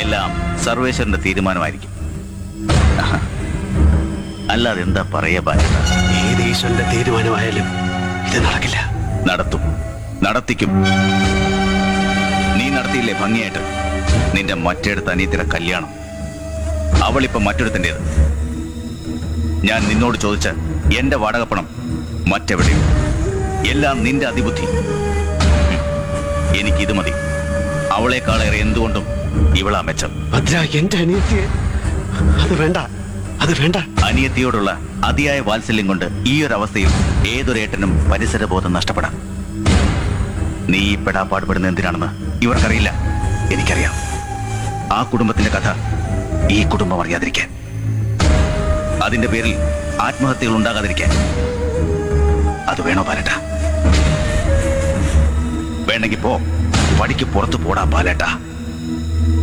ഇതെല്ലാം സർവേശ്വരന്റെ തീരുമാനമായിരിക്കും അല്ലാതെ എന്താ പറയാ ബാലേട്ട ഏത് ഈശ്വരന്റെ തീരുമാനമായാലും ഇത് നടക്കില്ല നടത്തും നടത്തിക്കും നീ നടത്തിയില്ലേ ഭംഗിയായിട്ട് നിന്റെ മറ്റേടത്ത് അനിയത്തിയുടെ കല്യാണം അവളിപ്പോ മറ്റൊരുത്തിൻ്റെത് ഞാൻ നിന്നോട് ചോദിച്ച എന്റെ വാടകപ്പണം മറ്റെവിടെയും എല്ലാം നിന്റെ അതിബുദ്ധി ഉം. എനിക്കിത് മതി അവളെക്കാളേറെ എന്തുകൊണ്ടും ഇവളാ മെച്ചം ഭദ്ര എന്റെ അനിയത്തിയെ അത് വേണ്ട അത് വേണ്ട അനിയത്തിയോടുള്ള അതിയായ വാത്സല്യം കൊണ്ട് ഈ ഒരു അവസ്ഥയിൽ ഏതൊരേട്ടനും പരിസരബോധം നഷ്ടപ്പെടാം നീ ഈ പെടാപ്പാടുപെടുന്ന എന്തിനാണെന്ന് ഇവർക്കറിയില്ല എനിക്കറിയാം ആ കുടുംബത്തിന്റെ കഥ ഈ കുടുംബം അറിയാതിരിക്കാൻ അതിന്റെ പേരിൽ ആത്മഹത്യകൾ ഉണ്ടാകാതിരിക്കാൻ അത് വേണോ പാലട്ട വേണമെങ്കിൽ പോ പടിക്ക് പുറത്തു പോടാ പാലട്ട